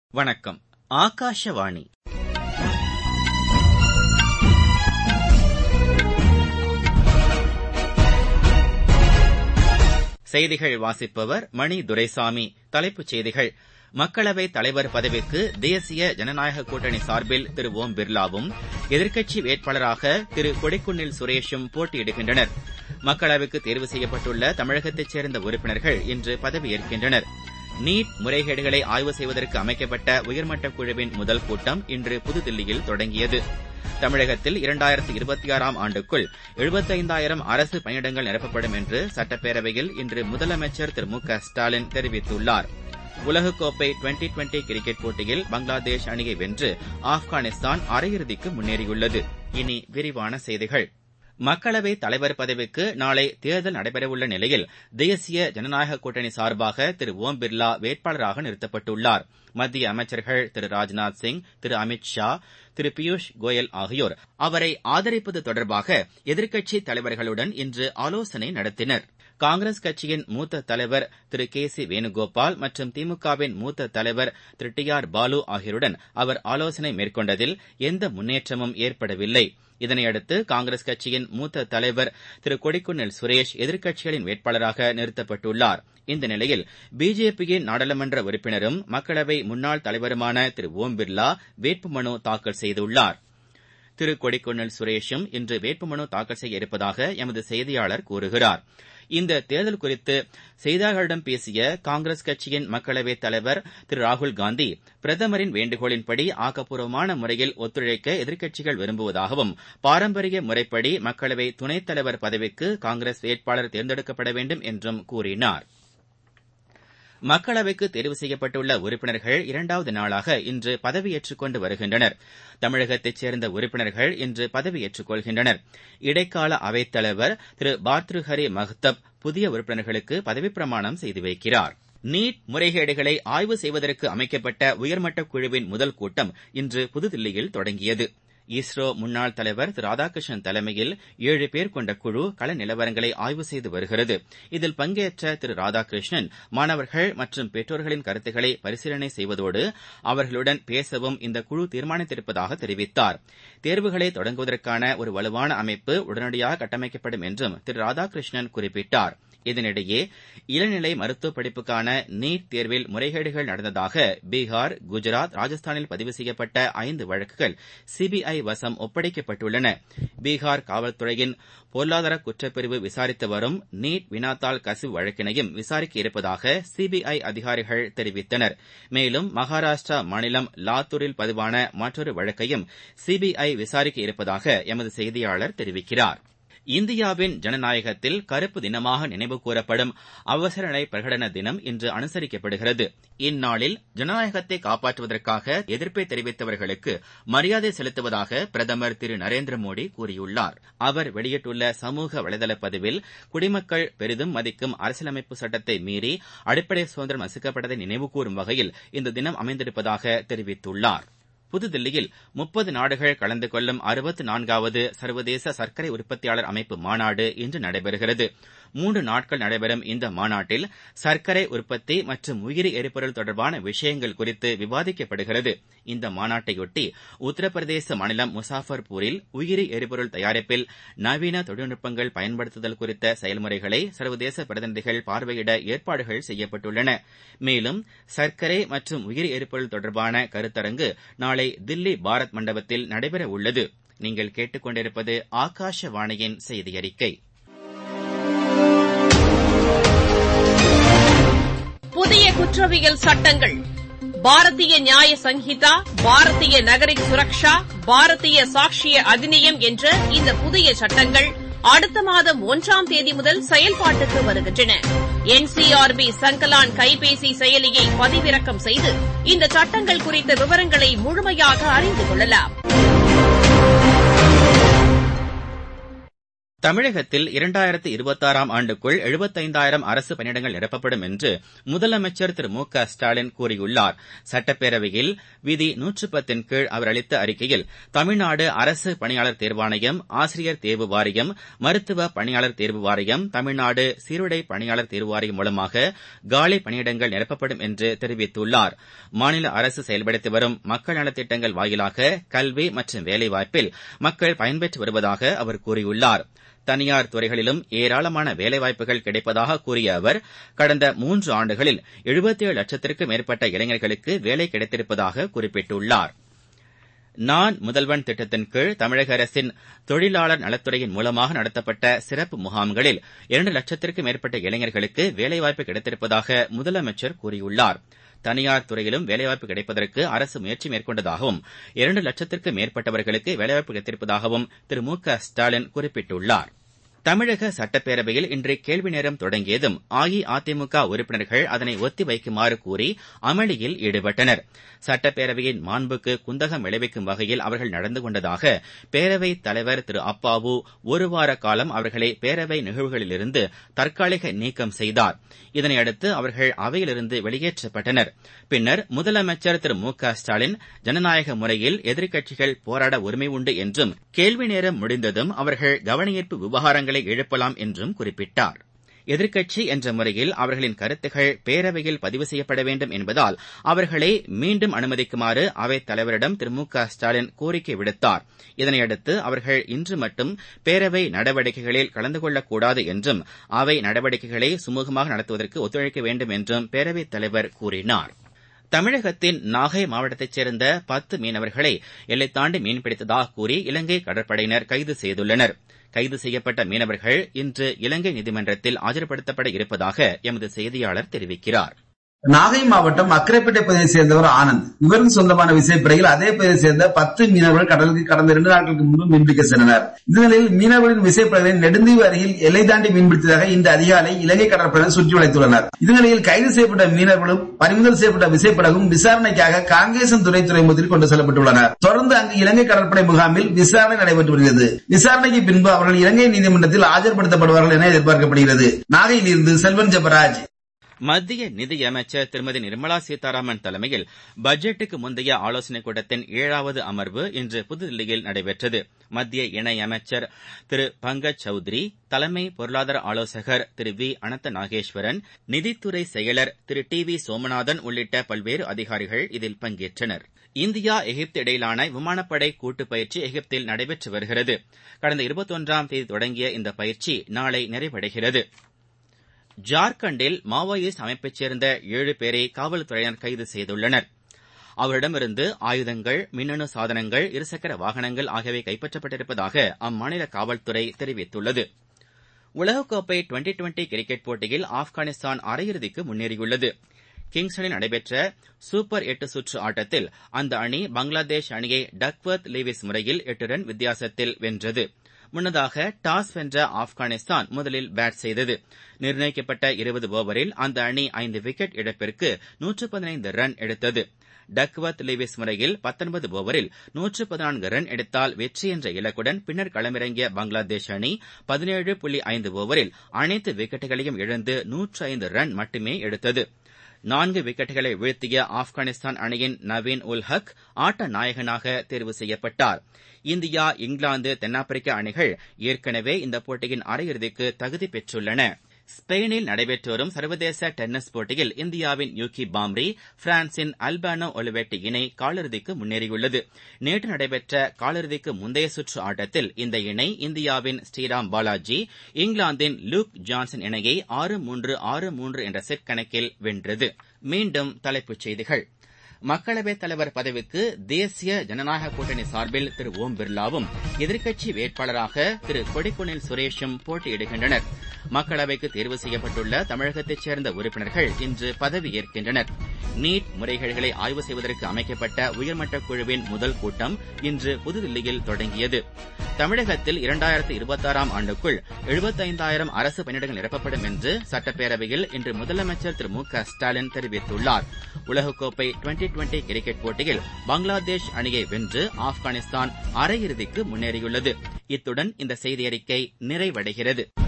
வணக்கம் ஆகாஷவாணி செய்திகள் வாசிப்பவர் மணி துரைசாமி தலைப்புச் செய்திகள் மக்களவைத் தலைவர் பதவிக்கு தேசிய ஜனநாயக கூட்டணி சார்பில் திரு ஓம் பிர்லாவும் எதிர்க்கட்சி வேட்பாளராக திரு கொடிக்குன்னில் சுரேஷும் போட்டியிடுகின்றனர் மக்களவைக்கு தேர்வு செய்யப்பட்டுள்ள தமிழகத்தைச் சேர்ந்த உறுப்பினர்கள் இன்று பதவியேற்கின்றனர் நீட் முறைகேடுகளை ஆய்வு செய்வதற்கு அமைக்கப்பட்ட உயர்மட்ட குழுவின் முதல் கூட்டம் இன்று புதுதில்லியில் தொடங்கியது தமிழகத்தில் இரண்டாயிரத்து இருபத்தி ஆறாம் ஆண்டுக்குள் எழுபத்தைந்தாயிரம் அரசு பணியிடங்கள் நிரப்பப்படும் என்று சட்டப்பேரவையில் இன்று முதலமைச்சர் திரு மு க ஸ்டாலின் தெரிவித்துள்ளார் உலகக்கோப்பை டுவெண்டி டுவெண்டி கிரிக்கெட் போட்டியில் பங்களாதேஷ் அணியை வென்று ஆப்கானிஸ்தான் அரையிறுதிக்கு முன்னேறியுள்ளது இனி விரிவான செய்திகள் மக்களவைத் தலைவர் பதவிக்கு நாளை தேர்தல் நடைபெறவுள்ள நிலையில் தேசிய ஜனநாயக கூட்டணி சார்பாக திரு ஓம் பிர்லா வேட்பாளராக நிறுத்தப்பட்டுள்ளார் மத்திய அமைச்சர்கள் திரு ராஜ்நாத் சிங் திரு அமித் ஷா திரு பியூஷ் கோயல் ஆகியோர் அவரை ஆதரிப்பது தொடர்பாக எதிர்க்கட்சித் தலைவர்களுடன் இன்று ஆலோசனை நடத்தினர் காங்கிரஸ் கட்சியின் மூத்த தலைவர் திரு கே சி வேணுகோபால் மற்றும் திமுகவின் மூத்த தலைவர் திரு டி ஆர் பாலு ஆகியோருடன் அவர் ஆலோசனை மேற்கொண்டதில் எந்த முன்னேற்றமும் ஏற்படவில்லை இதனையடுத்து காங்கிரஸ் கட்சியின் மூத்த தலைவர் திரு கொடிக்குன்னில் சுரேஷ் எதிர்க்கட்சிகளின் வேட்பாளராக நிறுத்தப்பட்டுள்ளார் இந்த நிலையில் பிஜேபியின் நாடாளுமன்ற உறுப்பினரும் மக்களவை முன்னாள் தலைவருமான திரு ஓம் பிர்லா வேட்புமனு தாக்கல் செய்துள்ளார் திரு கொடிக்குன்னில் சுரேஷும் இன்று வேட்புமனு தாக்கல் செய்ய இருப்பதாக எமது செய்தியாளர் கூறுகிறார் இந்த தேர்தல் குறித்து செய்தியாளர்களிடம் பேசிய காங்கிரஸ் கட்சியின் மக்களவைத் தலைவர் திரு ராகுல்காந்தி பிரதமரின் வேண்டுகோளின்படி ஆக்கப்பூர்வமான முறையில் ஒத்துழைக்க எதிர்க்கட்சிகள் விரும்புவதாகவும் பாரம்பரிய முறைப்படி மக்களவை துணைத் தலைவர் பதவிக்கு காங்கிரஸ் வேட்பாளர் தேர்ந்தெடுக்கப்பட வேண்டும் என்றும் கூறினார் மக்களவைக்கு தேர்வு செய்யப்பட்டுள்ள உறுப்பினர்கள் இரண்டாவது நாளாக இன்று பதவியேற்றுக் கொண்டு வருகின்றனர் தமிழகத்தைச் சேர்ந்த உறுப்பினர்கள் இன்று பதவியேற்றுக் கொள்கின்றனர் இடைக்கால அவைத்தலைவர் திரு பார்த்ருஹரி மஹ்தப் புதிய உறுப்பினர்களுக்கு பதவிப்பிரமாணம் செய்து வைக்கிறார் நீட் முறைகேடுகளை ஆய்வு செய்வதற்கு அமைக்கப்பட்ட உயர்மட்ட குழுவின் முதல் கூட்டம் இன்று புதுதில்லியில் தொடங்கியது இஸ்ரோ முன்னாள் தலைவர் திரு ராதாகிருஷ்ணன் தலைமையில் ஏழு பேர் கொண்ட குழு கள நிலவரங்களை ஆய்வு செய்து வருகிறது இதில் பங்கேற்ற திரு ராதாகிருஷ்ணன் மாணவர்கள் மற்றும் பெற்றோர்களின் கருத்துக்களை பரிசீலனை செய்வதோடு அவர்களுடன் பேசவும் இந்த குழு தீர்மானித்திருப்பதாக தெரிவித்தார் தேர்வுகளை தொடங்குவதற்கான ஒரு வலுவான அமைப்பு உடனடியாக கட்டமைக்கப்படும் என்றும் திரு ராதாகிருஷ்ணன் குறிப்பிட்டார் இதனிடையே இளநிலை மருத்துவ படிப்புக்கான நீட் தேர்வில் முறைகேடுகள் நடந்ததாக பீகார் குஜராத் ராஜஸ்தானில் பதிவு செய்யப்பட்ட ஐந்து வழக்குகள் சிபிஐ வசம் ஒப்படைக்கப்பட்டுள்ளன பீகார் காவல்துறையின் பொருளாதார குற்றப்பிரிவு விசாரித்து வரும் நீட் வினாத்தாள் கசிவு வழக்கினையும் விசாரிக்க இருப்பதாக சிபிஐ அதிகாரிகள் தெரிவித்தனர் மேலும் மகாராஷ்டிரா மாநிலம் லாத்தூரில் பதிவான மற்றொரு வழக்கையும் சிபிஐ விசாரிக்க இருப்பதாக எமது செய்தியாளர் தெரிவிக்கிறார் இந்தியாவின் ஜனநாயகத்தில் கருப்பு தினமாக நினைவு கூறப்படும் அவசர நிலை பிரகடன தினம் இன்று அனுசரிக்கப்படுகிறது இந்நாளில் ஜனநாயகத்தை காப்பாற்றுவதற்காக எதிர்ப்பை தெரிவித்தவர்களுக்கு மரியாதை செலுத்துவதாக பிரதமர் திரு நரேந்திர மோடி கூறியுள்ளார் அவர் வெளியிட்டுள்ள சமூக வலைதள பதிவில் குடிமக்கள் பெரிதும் மதிக்கும் அரசியலமைப்பு சட்டத்தை மீறி அடிப்படை சுதந்திரம் நசுக்கப்பட்டதை நினைவுகூரும் வகையில் இந்த தினம் அமைந்திருப்பதாக தெரிவித்துள்ளார் புதுதில்லியில் முப்பது நாடுகள் கலந்து கொள்ளும் அறுபத்து நான்காவது சர்வதேச சர்க்கரை உற்பத்தியாளர் அமைப்பு மாநாடு இன்று நடைபெறுகிறது மூன்று நாட்கள் நடைபெறும் இந்த மாநாட்டில் சர்க்கரை உற்பத்தி மற்றும் உயிரி எரிபொருள் தொடர்பான விஷயங்கள் குறித்து விவாதிக்கப்படுகிறது இந்த மாநாட்டையொட்டி உத்தரப்பிரதேச மாநிலம் முசாஃபர்பூரில் உயிரி எரிபொருள் தயாரிப்பில் நவீன தொழில்நுட்பங்கள் பயன்படுத்துதல் குறித்த செயல்முறைகளை சர்வதேச பிரதிநிதிகள் பார்வையிட ஏற்பாடுகள் செய்யப்பட்டுள்ளன மேலும் சர்க்கரை மற்றும் உயிரி எரிபொருள் தொடர்பான கருத்தரங்கு நாளை தில்லி பாரத் மண்டபத்தில் நடைபெற உள்ளது நீங்கள் கேட்டுக்கொண்டிருப்பது ஆகாஷவாணியின் செய்தி அறிக்கை புதிய குற்றவியல் சட்டங்கள் பாரதிய நியாய சங்கீதா பாரதிய நகரிக் சுரக்ஷா பாரதிய சாட்சிய அதிநியம் என்ற இந்த புதிய சட்டங்கள் அடுத்த மாதம் ஒன்றாம் தேதி முதல் செயல்பாட்டுக்கு வருகின்றன என்சிஆர்பி சங்கலான் கைபேசி செயலியை பதிவிறக்கம் செய்து இந்த சட்டங்கள் குறித்த விவரங்களை முழுமையாக அறிந்து கொள்ளலாம் தமிழகத்தில் இரண்டாயிரத்து இருபத்தாறாம் ஆண்டுக்குள் எழுபத்தைந்தாயிரம் அரசு பணியிடங்கள் நிரப்பப்படும் என்று முதலமைச்சர் திரு மு க ஸ்டாலின் கூறியுள்ளார் சட்டப்பேரவையில் விதி நூற்று பத்தின் கீழ் அவர் அளித்த அறிக்கையில் தமிழ்நாடு அரசு பணியாளர் தேர்வாணையம் ஆசிரியர் தேர்வு வாரியம் மருத்துவ பணியாளர் தேர்வு வாரியம் தமிழ்நாடு சீருடை பணியாளர் தேர்வு வாரியம் மூலமாக காலி பணியிடங்கள் நிரப்பப்படும் என்று தெரிவித்துள்ளார் மாநில அரசு செயல்படுத்தி வரும் மக்கள் நலத்திட்டங்கள் வாயிலாக கல்வி மற்றும் வேலைவாய்ப்பில் மக்கள் பயன்பெற்று வருவதாக அவர் கூறியுள்ளார் தனியார் துறைகளிலும் ஏராளமான வேலைவாய்ப்புகள் கிடைப்பதாக கூறிய அவர் கடந்த மூன்று ஆண்டுகளில் எழுபத்தேழு லட்சத்திற்கும் மேற்பட்ட இளைஞர்களுக்கு வேலை கிடைத்திருப்பதாக குறிப்பிட்டுள்ளார் நான் முதல்வன் திட்டத்தின் கீழ் தமிழக அரசின் தொழிலாளர் நலத்துறையின் மூலமாக நடத்தப்பட்ட சிறப்பு முகாம்களில் இரண்டு லட்சத்திற்கும் மேற்பட்ட இளைஞர்களுக்கு வேலைவாய்ப்பு கிடைத்திருப்பதாக முதலமைச்சர் கூறியுள்ளார் தனியார் துறையிலும் வேலைவாய்ப்பு கிடைப்பதற்கு அரசு முயற்சி மேற்கொண்டதாகவும் இரண்டு லட்சத்திற்கும் மேற்பட்டவர்களுக்கு வேலைவாய்ப்பு கிடைத்திருப்பதாகவும் திரு மு க ஸ்டாலின் குறிப்பிட்டுள்ளார் தமிழக சட்டப்பேரவையில் இன்று கேள்வி நேரம் தொடங்கியதும் அஇஅதிமுக உறுப்பினர்கள் அதனை ஒத்தி வைக்குமாறு கூறி அமளியில் ஈடுபட்டனர் சட்டப்பேரவையின் மாண்புக்கு குந்தகம் விளைவிக்கும் வகையில் அவர்கள் நடந்து கொண்டதாக பேரவைத் தலைவர் திரு அப்பாவு ஒருவார காலம் அவர்களை பேரவை நிகழ்வுகளிலிருந்து தற்காலிக நீக்கம் செய்தார் இதனையடுத்து அவர்கள் அவையிலிருந்து வெளியேற்றப்பட்டனர் பின்னர் முதலமைச்சர் திரு மு க ஸ்டாலின் ஜனநாயக முறையில் எதிர்க்கட்சிகள் போராட உரிமை உண்டு என்றும் கேள்வி நேரம் முடிந்ததும் அவர்கள் கவனஈர்ப்பு விவகாரங்களை எழுப்பலாம் என்றும் குறிப்பிட்டார் எதிர்க்கட்சி என்ற முறையில் அவர்களின் கருத்துகள் பேரவையில் பதிவு செய்யப்பட வேண்டும் என்பதால் அவர்களை மீண்டும் அனுமதிக்குமாறு அவைத் தலைவரிடம் திரு மு க ஸ்டாலின் கோரிக்கை விடுத்தார் இதனையடுத்து அவர்கள் இன்று மட்டும் பேரவை நடவடிக்கைகளில் கலந்து கொள்ளக்கூடாது என்றும் அவை நடவடிக்கைகளை சுமூகமாக நடத்துவதற்கு ஒத்துழைக்க வேண்டும் என்றும் பேரவைத் தலைவர் கூறினார் தமிழகத்தின் நாகை மாவட்டத்தைச் சேர்ந்த பத்து மீனவர்களை எல்லை தாண்டி மீன்பிடித்ததாக கூறி இலங்கை கடற்படையினர் கைது செய்துள்ளனர் கைது செய்யப்பட்ட மீனவர்கள் இன்று இலங்கை நீதிமன்றத்தில் ஆஜர்படுத்தப்பட இருப்பதாக எமது செய்தியாளர் தெரிவிக்கிறார் நாகை மாவட்டம் அக்கரைப்பேட்டை பகுதியை சேர்ந்தவர் ஆனந்த் இவருக்கு சொந்தமான விசைப்படையில் அதே பகுதியை சேர்ந்த பத்து மீனவர்கள் கடலுக்கு கடந்த இரண்டு நாட்களுக்கு முன்பு மீன்பிடிக்க சென்றனர் இந்நிலையில் மீனவர்களின் விசைப்படைகளின் நெடுந்தீவு அருகில் எல்லை தாண்டி மீன்பிடித்ததாக இந்த அதிகாலை இலங்கை கடற்படையினர் சுற்றி வளைத்துள்ளனர் இந்நிலையில் கைது செய்யப்பட்ட மீனவர்களும் பறிமுதல் செய்யப்பட்ட விசைப்படகும் விசாரணைக்காக காங்கேசன் துறை துறைமுகத்தில் கொண்டு செல்லப்பட்டுள்ளனர் தொடர்ந்து அங்கு இலங்கை கடற்படை முகாமில் விசாரணை நடைபெற்று வருகிறது விசாரணைக்கு பின்பு அவர்கள் இலங்கை நீதிமன்றத்தில் ஆஜர்படுத்தப்படுவார்கள் என எதிர்பார்க்கப்படுகிறது நாகையிலிருந்து செல்வன் ஜெபராஜ் மத்திய நிதியமைச்சர் திருமதி நிர்மலா சீதாராமன் தலைமையில் பட்ஜெட்டுக்கு முந்தைய ஆலோசனைக் கூட்டத்தின் ஏழாவது அமர்வு இன்று புதுதில்லியில் நடைபெற்றது மத்திய இணையமைச்சர் திரு பங்கஜ் சௌத்ரி தலைமை பொருளாதார ஆலோசகர் திரு வி அனந்த நாகேஸ்வரன் நிதித்துறை செயலர் திரு டி வி சோமநாதன் உள்ளிட்ட பல்வேறு அதிகாரிகள் இதில் பங்கேற்றனர் இந்தியா எகிப்து இடையிலான விமானப்படை கூட்டுப் பயிற்சி எகிப்தில் நடைபெற்று வருகிறது கடந்த இருபத்தொன்றாம் தேதி தொடங்கிய இந்த பயிற்சி நாளை நிறைவடைகிறது ஜார்க்கண்டில் மாவோயிஸ்ட் அமைப்பைச் சேர்ந்த ஏழு பேரை காவல்துறையினர் கைது செய்துள்ளனர் அவரிடமிருந்து ஆயுதங்கள் மின்னணு சாதனங்கள் இருசக்கர வாகனங்கள் ஆகியவை கைப்பற்றப்பட்டிருப்பதாக அம்மாநில காவல்துறை தெரிவித்துள்ளது உலகக்கோப்பை டுவெண்டி டுவெண்டி கிரிக்கெட் போட்டியில் ஆப்கானிஸ்தான் அரையிறுதிக்கு முன்னேறியுள்ளது கிங்ஸ்டனில் நடைபெற்ற சூப்பர் எட்டு சுற்று ஆட்டத்தில் அந்த அணி பங்களாதேஷ் அணியை டக்வர்த் லீவிஸ் முறையில் எட்டு ரன் வித்தியாசத்தில் வென்றது முன்னதாக டாஸ் வென்ற ஆப்கானிஸ்தான் முதலில் பேட் செய்தது நிர்ணயிக்கப்பட்ட இருபது ஓவரில் அந்த அணி ஐந்து விக்கெட் இழப்பிற்கு நூற்று பதினைந்து ரன் எடுத்தது டக்வர்த் லீவிஸ் முறையில் பத்தொன்பது ஓவரில் நூற்று பதினான்கு ரன் எடுத்தால் வெற்றி என்ற இலக்குடன் பின்னர் களமிறங்கிய பங்களாதேஷ் அணி பதினேழு புள்ளி ஐந்து ஓவரில் அனைத்து விக்கெட்டுகளையும் இழந்து நூற்று ஐந்து ரன் மட்டுமே எடுத்தது நான்கு விக்கெட்டுகளை வீழ்த்திய ஆப்கானிஸ்தான் அணியின் நவீன் உல் ஹக் ஆட்ட நாயகனாக தேர்வு செய்யப்பட்டார் இந்தியா இங்கிலாந்து தென்னாப்பிரிக்கா அணிகள் ஏற்கனவே இந்த போட்டியின் அரையிறுதிக்கு தகுதி பெற்றுள்ளன ஸ்பெயினில் நடைபெற்று வரும் சர்வதேச டென்னிஸ் போட்டியில் இந்தியாவின் யூகி பாம்ரி பிரான்சின் அல்பானோ ஒலிவெட்டி இணை காலிறுதிக்கு முன்னேறியுள்ளது நேற்று நடைபெற்ற காலிறுதிக்கு முந்தைய சுற்று ஆட்டத்தில் இந்த இணை இந்தியாவின் ஸ்ரீராம் பாலாஜி இங்கிலாந்தின் லூக் ஜான்சன் இணையை ஆறு மூன்று ஆறு மூன்று என்ற செட் கணக்கில் வென்றது மீண்டும் தலைப்புச் செய்திகள் மக்களவைத் தலைவர் பதவிக்கு தேசிய ஜனநாயக கூட்டணி சார்பில் திரு ஓம் பிர்லாவும் எதிர்க்கட்சி வேட்பாளராக திரு கொடிக்குனில் சுரேஷும் போட்டியிடுகின்றனர் மக்களவைக்கு தேர்வு செய்யப்பட்டுள்ள தமிழகத்தைச் சேர்ந்த உறுப்பினர்கள் இன்று பதவியேற்கின்றனர் நீட் முறைகேடுகளை ஆய்வு செய்வதற்கு அமைக்கப்பட்ட உயர்மட்ட குழுவின் முதல் கூட்டம் இன்று புதுதில்லியில் தொடங்கியது தமிழகத்தில் இரண்டாயிரத்து இருபத்தாறாம் ஆண்டுக்குள் எழுபத்தைந்தாயிரம் அரசு பணியிடங்கள் நிரப்பப்படும் என்று சட்டப்பேரவையில் இன்று முதலமைச்சர் திரு மு க ஸ்டாலின் தெரிவித்துள்ளார் உலகக்கோப்பை டுவெண்டி டுவெண்டி கிரிக்கெட் போட்டியில் பங்களாதேஷ் அணியை வென்று ஆப்கானிஸ்தான் அரையிறுதிக்கு முன்னேறியுள்ளது இத்துடன் இந்த செய்தியறிக்கை நிறைவடைகிறது